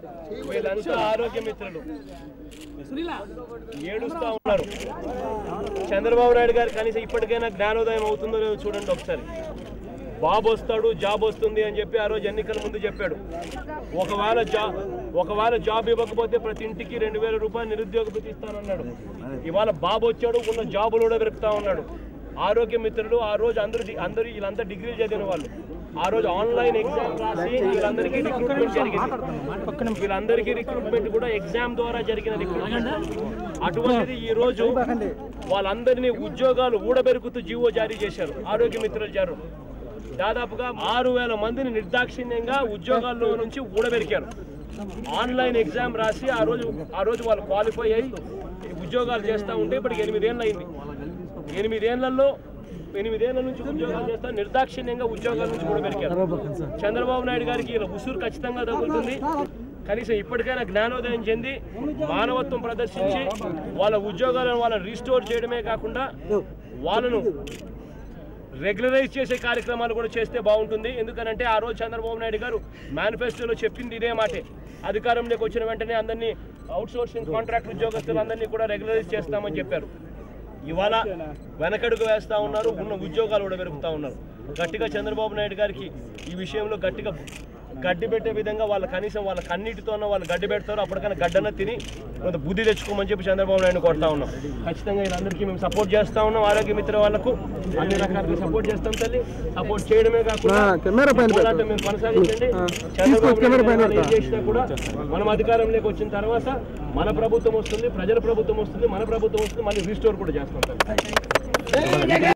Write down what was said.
వీళ్ళంతా ఆరోగ్య మిత్రులు ఏడుస్తా ఉన్నారు చంద్రబాబు నాయుడు గారు కనీసం ఇప్పటికైనా జ్ఞానోదయం అవుతుందో లేదో చూడండి ఒకసారి బాబు వస్తాడు జాబ్ వస్తుంది అని చెప్పి ఆ రోజు ఎన్నికల ముందు చెప్పాడు ఒకవేళ జాబ్ ఒకవేళ జాబ్ ఇవ్వకపోతే ప్రతి ఇంటికి రెండు వేల రూపాయలు నిరుద్యోగ భృతి ఇస్తానన్నాడు ఇవాళ బాబు వచ్చాడు ఉన్న జాబులు కూడా వెతుకుతా ఉన్నాడు ఆరోగ్య మిత్రులు ఆ రోజు అందరూ డి- అందరూ వీళ్ళంతా డిగ్రీలు చదివిన వాళ్ళు ఆ రోజు ఆన్లైన్ ఎగ్జామ్ రాసి వీళ్ళందరికీ రిక్రూట్మెంట్ జరిగింది వీళ్ళందరికీ రిక్రూట్మెంట్ కూడా ఎగ్జామ్ ద్వారా జరిగిన రిక్రూట్మెంట్ అటువంటిది ఈ రోజు వాళ్ళందరినీ ఉద్యోగాలు ఊడబెరుకుతూ జీవో జారీ చేశారు ఆరోగ్య మిత్రులు జారు దాదాపుగా ఆరు వేల మందిని నిర్దాక్షిణ్యంగా ఉద్యోగాల్లో నుంచి ఊడబెరికారు ఆన్లైన్ ఎగ్జామ్ రాసి ఆ రోజు ఆ రోజు వాళ్ళు క్వాలిఫై అయ్యి ఉద్యోగాలు చేస్తూ ఉంటే ఇప్పటికి ఎనిమిదేళ్ళు అయింది ఎనిమిదేళ్లలో ఎనిమిదేళ్ల నుంచి ఉద్యోగాలు చేస్తా నిర్దాక్షిణ్యంగా ఉద్యోగాల నుంచి ఊడబెరికారు చంద్రబాబు నాయుడు గారికి ఇలా ఉసురు ఖచ్చితంగా తగులుతుంది కనీసం ఇప్పటికైనా జ్ఞానోదయం చెంది మానవత్వం ప్రదర్శించి వాళ్ళ ఉద్యోగాలను వాళ్ళని రీస్టోర్ చేయడమే కాకుండా వాళ్ళను రెగ్యులరైజ్ చేసే కార్యక్రమాలు కూడా చేస్తే బాగుంటుంది ఎందుకనంటే ఆ రోజు చంద్రబాబు నాయుడు గారు మేనిఫెస్టోలో చెప్పింది ఇదే మాటే అధికారంలోకి వచ్చిన వెంటనే అందరినీ అవుట్సోర్సింగ్ కాంట్రాక్ట్ ఉద్యోగస్తులందరినీ కూడా రెగ్యులరైజ్ చేస్తామని చెప్పారు ఇవాళ వెనకడుగు వేస్తా ఉన్నారు ఉన్న ఉద్యోగాలు కూడా పెరుగుతూ ఉన్నారు గట్టిగా చంద్రబాబు నాయుడు గారికి ఈ విషయంలో గట్టిగా గడ్డి పెట్టే విధంగా వాళ్ళ కనీసం వాళ్ళ కన్నీటితోనో వాళ్ళు గడ్డి పెడతారు అప్పటికైనా గడ్డన తిని కొంత బుద్ధి తెచ్చుకోమని చెప్పి చంద్రబాబు నాయుడు కొడతా ఉన్నాం ఖచ్చితంగా వీళ్ళందరికీ మేము సపోర్ట్ చేస్తా ఉన్నాం ఆరోగ్య మిత్ర వాళ్ళకు అన్ని రకాలుగా సపోర్ట్ చేస్తాం తల్లి సపోర్ట్ చేయడమే కాకుండా కెమెరా పైన పెట్టు. పోరాటం మేము కొనసాగించండి చంద్రబాబు నాయుడు గారు ఏం చేసినా కూడా మనం అధికారంలోకి వచ్చిన తర్వాత మన ప్రభుత్వం వస్తుంది ప్రజల ప్రభుత్వం వస్తుంది మన ప్రభుత్వం వస్తుంది మళ్ళీ రీస్టోర్ కూడా చేస్తాం తల్లి.